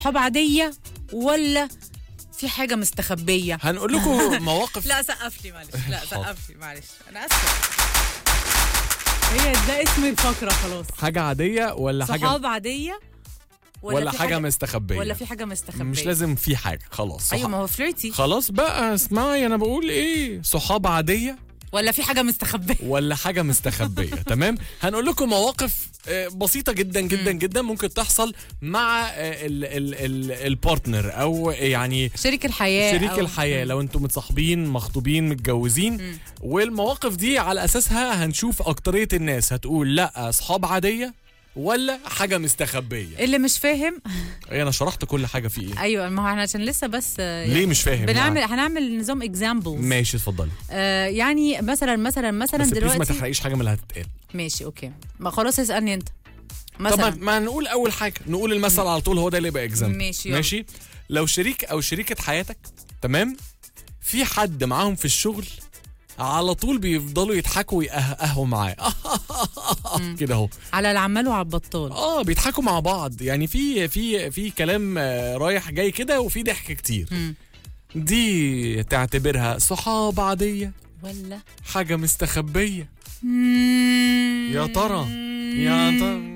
صحاب عاديه ولا في حاجه مستخبيه هنقول لكم مواقف لا سقف لي معلش لا حاضر. سقف لي معلش انا اسفه هي ده اسم الفقره خلاص حاجه عاديه ولا حاجه صحاب عاديه ولا في حاجه مستخبيه ولا في حاجه مستخبيه مش لازم في حاجه خلاص ايوه صح- ما هو فليرتي خلاص بقى اسمعي انا بقول ايه صحاب عاديه ولا في حاجه مستخبيه ولا حاجه مستخبيه تمام هنقول لكم مواقف آه، بسيطه جدا جدا جدا ممكن تحصل مع آه، ال ال ال البارتنر او يعني شريك الحياه شريك أو- الحياه لو انتم متصاحبين مخطوبين متجوزين والمواقف دي على اساسها هنشوف اكتريه الناس هتقول لا اصحاب عاديه ولا حاجه مستخبيه اللي مش فاهم ايه انا شرحت كل حاجه في ايه ايوه ما هو احنا عشان لسه بس آه، ليه مش فاهم بنعمل يعني؟ هنعمل نظام اكزامبلز ماشي اتفضلي آه يعني مثلا مثلا مثلا بس بليز ما دلوقتي تحرقيش حاجه من اللي هتتقال ماشي اوكي ما خلاص اسالني انت طب ما- مثلا ما نقول اول حاجه نقول المثل على طول هو ده اللي يبقى اكزامبل ماشي، يلا. ماشي لو شريك او شريكه حياتك تمام في حد معاهم في الشغل على طول بيفضلوا يضحكوا ويقهقهوا معاه كده اهو على العمال وعلى البطال اه بيضحكوا مع بعض يعني في في في كلام آه، رايح جاي كده وفي ضحك كتير مم. دي تعتبرها صحاب عاديه ولا حاجه مستخبيه مم. يا ترى يا ترى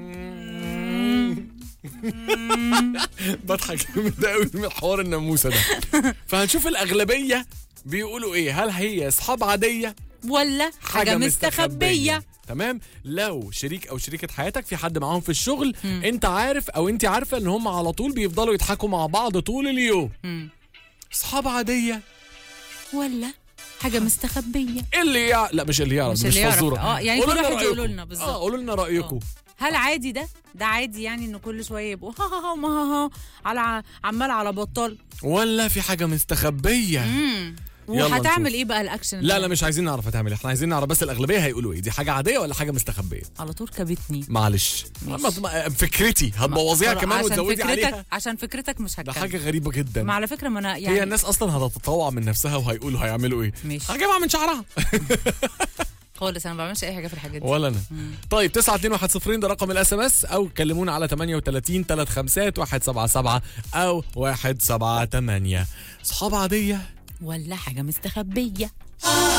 بضحك جامد قوي من حوار الناموسه ده فهنشوف الاغلبيه بيقولوا ايه هل هي اصحاب عاديه ولا حاجه مستخبيه تمام لو شريك او شريكه حياتك في حد معاهم في الشغل انت عارف او انت عارفه ان هم على طول بيفضلوا يضحكوا مع بعض طول اليوم مم. اصحاب عاديه ولا حاجه مستخبيه اللي يع... لا مش اللي يعرف مش مش, اللي يعرف. فزوره اه، يعني قولوا كل لنا واحد يقولوا رأيكم. لنا بالظبط. اه قولوا لنا رايكم هل عادي ده ده عادي يعني انه كل شويه يبقوا ها ها ها وما ها ها على ع- عمال على بطال ولا في حاجه مستخبيه امم يلا وهتعمل نشوف. ايه بقى الاكشن لا ده؟ لا مش عايزين نعرف هتعمل ايه احنا عايزين نعرف بس الاغلبيه هيقولوا ايه دي حاجه عاديه ولا حاجه مستخبيه على طول كبتني معلش ماشي. ما- فكرتي هتبوظيها خلاص، كمان عشان وتزودي فكرتك عليها عشان فكرتك مش ده هتكلم حاجه غريبه جدا ما على فكره ما انا يعني هي الناس اصلا هتتطوع من نفسها وهيقولوا هيعملوا ايه ماشي. هجيبها من شعرها خالص انا ما بعملش اي حاجه في الحاجات دي ولا انا طيب 921 ده رقم الاس ام اس او كلمونا على 38 35 177 او 178 صحاب عاديه ولا حاجه مستخبيه